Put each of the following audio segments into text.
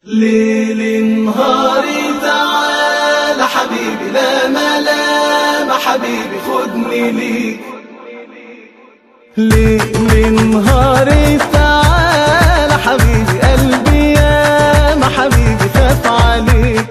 ليل نهاري تعال حبيبي لا ملام حبيبي خدني ليك ليل نهاري تعال حبيبي قلبي يا ما حبيبي خاف عليك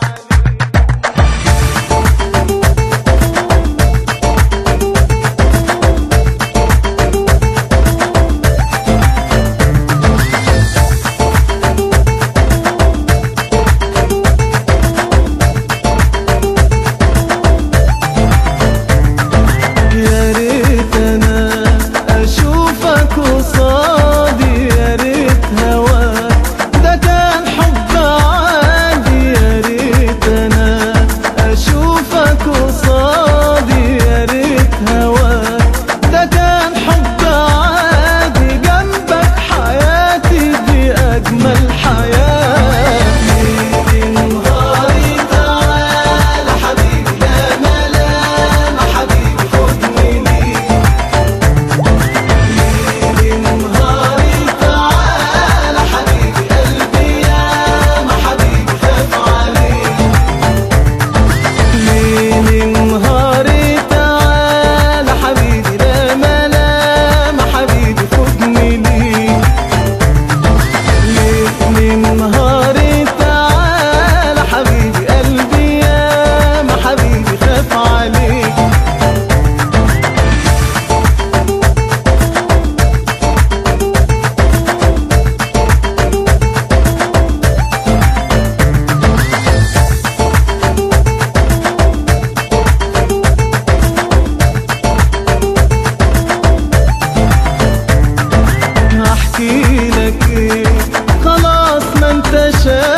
يا ريت انا اشوفك قصادي يا ريت هواك ده كان حب عادي يا ريت انا اشوفك قصادي يا ريت هواك ده كان حب عادي جنبك حياتي دي اجمل حياه ليل نهاري تعال حبيبي لا ملام حبيبي خدني ليك ليل نهاري تعال حبيبي قلبي يا ما حبيبي خاف عليك ليل نهاري تعال حبيبي لا ملام حبيبي خدني ليك ليل نهاري تعال حبيبي قلبي يا ما حبيبي خاف عليك احكي لك ايه خلاص ما انت شايف